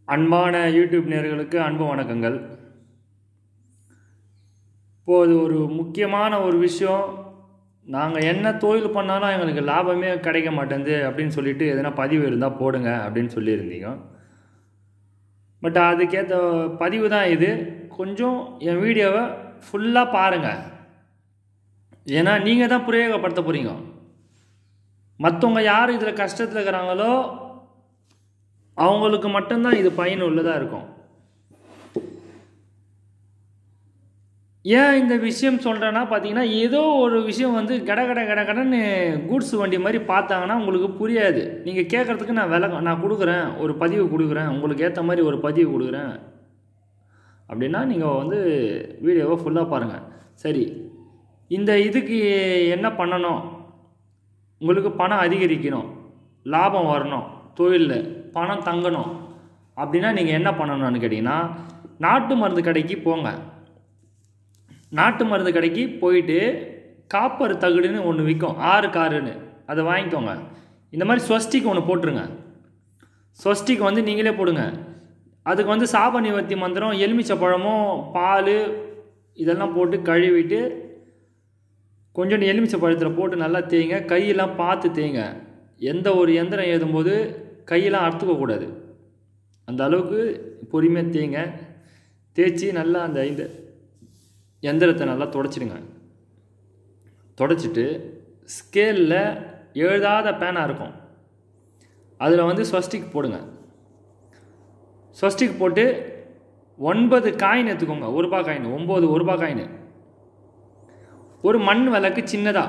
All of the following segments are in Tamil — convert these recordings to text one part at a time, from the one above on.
அன்பான யூடியூப் நேயர்களுக்கு அன்பு வணக்கங்கள் இப்போது ஒரு முக்கியமான ஒரு விஷயம் நாங்கள் என்ன தொழில் பண்ணாலும் எங்களுக்கு லாபமே கிடைக்க மாட்டேங்குது அப்படின்னு சொல்லிட்டு எதனா பதிவு இருந்தால் போடுங்க அப்படின்னு சொல்லியிருந்தீங்க பட் அதுக்கேற்ற பதிவு தான் இது கொஞ்சம் என் வீடியோவை ஃபுல்லாக பாருங்கள் ஏன்னா நீங்கள் தான் பிரயோகப்படுத்த போகிறீங்க மற்றவங்க யார் இதில் கஷ்டத்தில் இருக்கிறாங்களோ அவங்களுக்கு மட்டும்தான் இது பயனுள்ளதாக இருக்கும் ஏன் இந்த விஷயம் சொல்கிறேன்னா பார்த்தீங்கன்னா ஏதோ ஒரு விஷயம் வந்து கட கட கட கடன்னு கூட்ஸ் வண்டி மாதிரி பார்த்தாங்கன்னா உங்களுக்கு புரியாது நீங்கள் கேட்குறதுக்கு நான் விலை நான் கொடுக்குறேன் ஒரு பதிவு கொடுக்குறேன் உங்களுக்கு ஏற்ற மாதிரி ஒரு பதிவு கொடுக்குறேன் அப்படின்னா நீங்கள் வந்து வீடியோவை ஃபுல்லாக பாருங்கள் சரி இந்த இதுக்கு என்ன பண்ணணும் உங்களுக்கு பணம் அதிகரிக்கணும் லாபம் வரணும் தொழிலில் பணம் தங்கணும் அப்படின்னா நீங்கள் என்ன பண்ணணும்னு கேட்டிங்கன்னா நாட்டு மருந்து கடைக்கு போங்க நாட்டு மருந்து கடைக்கு போயிட்டு காப்பர் தகுடுன்னு ஒன்று விற்கும் ஆறு காருன்னு அதை வாங்கிக்கோங்க இந்த மாதிரி ஸ்வஸ்டிக் ஒன்று போட்டுருங்க ஸ்வஸ்டிக் வந்து நீங்களே போடுங்க அதுக்கு வந்து சாப நிவர்த்தி மந்திரம் எலுமிச்சை பழமும் பால் இதெல்லாம் போட்டு கழுவிட்டு கொஞ்சோண்டு எலுமிச்சை பழத்தில் போட்டு நல்லா தேய்ங்க கையெல்லாம் பார்த்து தேய்ங்க எந்த ஒரு எந்திரம் ஏதும்போது கையெல்லாம் அறுத்துக்கக்கூடாது அந்த அளவுக்கு பொறுமையாக தேய்ங்க தேய்ச்சி நல்லா அந்த இந்த எந்திரத்தை நல்லா தொடச்சிடுங்க தொடச்சிட்டு ஸ்கேலில் எழுதாத பேனாக இருக்கும் அதில் வந்து ஸ்வஸ்டிக் போடுங்க ஸ்வஸ்டிக் போட்டு ஒன்பது காயின் எடுத்துக்கோங்க ஒரு ரூபா காயின் ஒம்பது ஒரு ரூபா காயின் ஒரு மண் விளக்கு சின்னதாக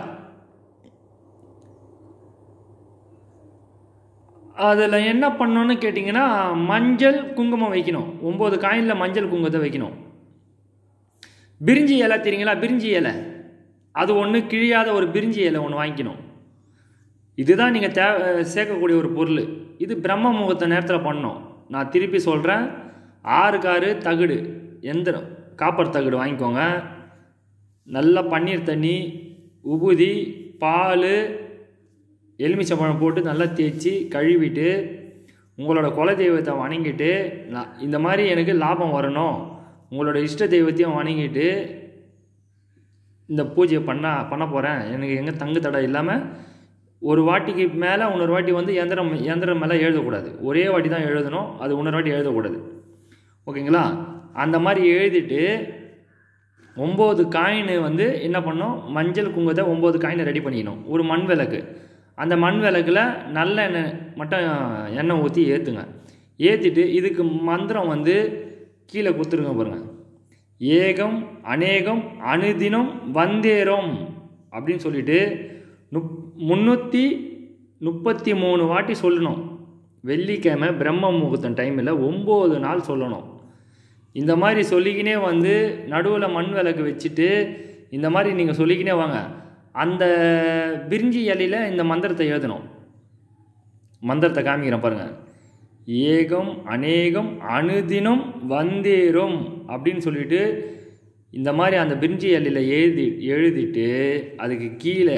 அதில் என்ன பண்ணணும்னு கேட்டிங்கன்னா மஞ்சள் குங்குமம் வைக்கணும் ஒம்பது காயினில் மஞ்சள் குங்குமத்தை வைக்கணும் பிரிஞ்சி இலை தெரியுங்களா பிரிஞ்சி இலை அது ஒன்று கிழியாத ஒரு பிரிஞ்சி இலை ஒன்று வாங்கிக்கணும் இதுதான் நீங்கள் தே சேர்க்கக்கூடிய ஒரு பொருள் இது பிரம்ம முகூர்த்த நேரத்தில் பண்ணணும் நான் திருப்பி சொல்கிறேன் ஆறு காரு தகுடு எந்திரம் காப்பர் தகுடு வாங்கிக்கோங்க நல்லா பன்னீர் தண்ணி உபுதி பால் எலுமிச்சம்பழம் போட்டு நல்லா தேய்ச்சி கழுவிட்டு உங்களோட குல தெய்வத்தை வணங்கிட்டு நான் இந்த மாதிரி எனக்கு லாபம் வரணும் உங்களோட இஷ்ட தெய்வத்தையும் வணங்கிட்டு இந்த பூஜையை பண்ண பண்ண போகிறேன் எனக்கு எங்கே தங்கு தடை இல்லாமல் ஒரு வாட்டிக்கு மேலே இன்னொரு வாட்டி வந்து எந்திரம் எந்திரம் மேலே எழுதக்கூடாது ஒரே வாட்டி தான் எழுதணும் அது இன்னொரு வாட்டி எழுதக்கூடாது ஓகேங்களா அந்த மாதிரி எழுதிட்டு ஒம்பது காயின் வந்து என்ன பண்ணோம் மஞ்சள் குங்குமத்தை ஒம்பது காயினை ரெடி பண்ணிக்கணும் ஒரு மண் விளக்கு அந்த மண் விளக்கில் நல்ல எண்ணெய் மட்டும் எண்ணெய் ஊற்றி ஏற்றுங்க ஏற்றிட்டு இதுக்கு மந்திரம் வந்து கீழே கொடுத்துருங்க பாருங்கள் ஏகம் அநேகம் அனுதினம் வந்தேரோம் அப்படின்னு சொல்லிட்டு முப் முந்நூற்றி முப்பத்தி மூணு வாட்டி சொல்லணும் வெள்ளிக்கிழமை பிரம்ம முகூர்த்தம் டைமில் ஒம்பது நாள் சொல்லணும் இந்த மாதிரி சொல்லிக்கினே வந்து நடுவில் மண் விளக்கு வச்சுட்டு இந்த மாதிரி நீங்கள் சொல்லிக்கினே வாங்க அந்த பிரிஞ்சி இலையில் இந்த மந்திரத்தை எழுதணும் மந்திரத்தை காமிக்கிறேன் பாருங்கள் ஏகம் அநேகம் அனுதினம் வந்தேரும் அப்படின்னு சொல்லிட்டு இந்த மாதிரி அந்த பிரிஞ்சி இலையில் எழுதி எழுதிட்டு அதுக்கு கீழே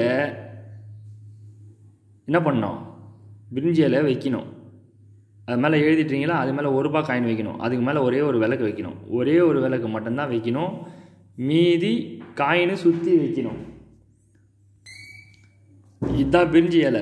என்ன பண்ணோம் பிரிஞ்சி இலை வைக்கணும் அது மேலே எழுதிட்டீங்களா அது மேலே ஒரு ரூபா காயின் வைக்கணும் அதுக்கு மேலே ஒரே ஒரு விளக்கு வைக்கணும் ஒரே ஒரு விளக்கு மட்டும்தான் வைக்கணும் மீதி காயினு சுற்றி வைக்கணும் இதுதான் பிரிஞ்சி இலை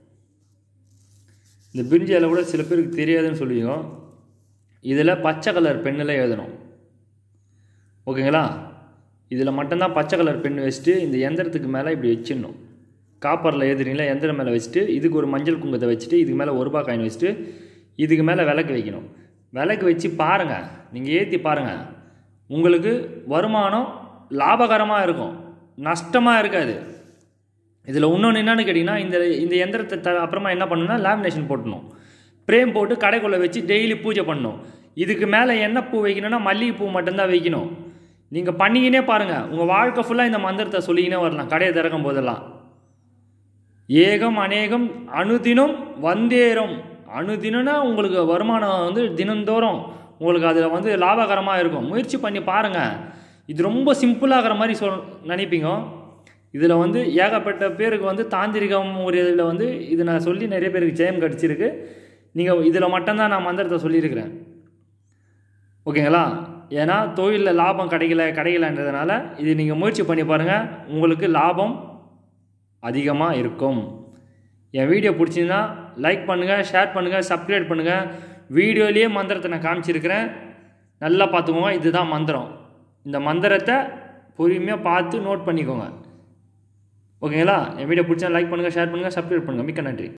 இந்த பிரிஞ்சி இலை கூட சில பேருக்கு தெரியாதுன்னு சொல்லுவீங்க இதில் பச்சை கலர் பெண்ணில் எழுதணும் ஓகேங்களா இதில் மட்டும்தான் பச்சை கலர் பெண் வச்சுட்டு இந்த எந்திரத்துக்கு மேலே இப்படி வச்சிடணும் காப்பரில் எழுதுறீங்களா எந்திரம் மேலே வச்சுட்டு இதுக்கு ஒரு மஞ்சள் குங்கத்தை வச்சுட்டு இதுக்கு மேலே ஒரு ரூபா காயின் வச்சுட்டு இதுக்கு மேலே விளக்கு வைக்கணும் விளக்கு வச்சு பாருங்கள் நீங்கள் ஏற்றி பாருங்கள் உங்களுக்கு வருமானம் லாபகரமாக இருக்கும் நஷ்டமாக இருக்காது இதில் இன்னொன்று என்னென்னு கேட்டிங்கன்னா இந்த இந்த எந்திரத்தை த அப்புறமா என்ன பண்ணணும்னா லேமினேஷன் போட்டணும் பிரேம் போட்டு கடைக்குள்ளே வச்சு டெய்லி பூஜை பண்ணணும் இதுக்கு மேலே என்ன பூ வைக்கணும்னா மல்லிகைப்பூ மட்டும்தான் வைக்கணும் நீங்கள் பண்ணிக்கினே பாருங்கள் உங்கள் வாழ்க்கை ஃபுல்லாக இந்த மந்திரத்தை சொல்லிக்கினே வரலாம் கடையை திறக்கும் போதெல்லாம் ஏகம் அநேகம் அணுதினம் வந்தேறும் அணுதினம்னா உங்களுக்கு வருமானம் வந்து தினந்தோறும் உங்களுக்கு அதில் வந்து லாபகரமாக இருக்கும் முயற்சி பண்ணி பாருங்கள் இது ரொம்ப சிம்பிளாகிற மாதிரி சொல் நினைப்பீங்க இதில் வந்து ஏகப்பட்ட பேருக்கு வந்து தாந்திரிகம் ஒரு இதில் வந்து இது நான் சொல்லி நிறைய பேருக்கு ஜெயம் கிடச்சிருக்கு நீங்கள் இதில் மட்டும்தான் நான் மந்திரத்தை சொல்லியிருக்கிறேன் ஓகேங்களா ஏன்னா தொழிலில் லாபம் கிடைக்கல கிடைக்கலன்றதுனால இது நீங்கள் முயற்சி பண்ணி பாருங்கள் உங்களுக்கு லாபம் அதிகமாக இருக்கும் என் வீடியோ பிடிச்சிருந்தா லைக் பண்ணுங்கள் ஷேர் பண்ணுங்கள் சப்ஸ்கிரைப் பண்ணுங்கள் வீடியோலேயே மந்திரத்தை நான் காமிச்சிருக்கிறேன் நல்லா பார்த்துக்கோங்க இதுதான் மந்திரம் இந்த மந்திரத்தை பொறுமையாக பார்த்து நோட் பண்ணிக்கோங்க ஓகேங்களா என் வீடியோ பிடிச்சா லைக் பண்ணுங்கள் ஷேர் பண்ணுங்கள் சப்ஸ்கிரைப் பண்ணுங்கள் மிக்க நன்றி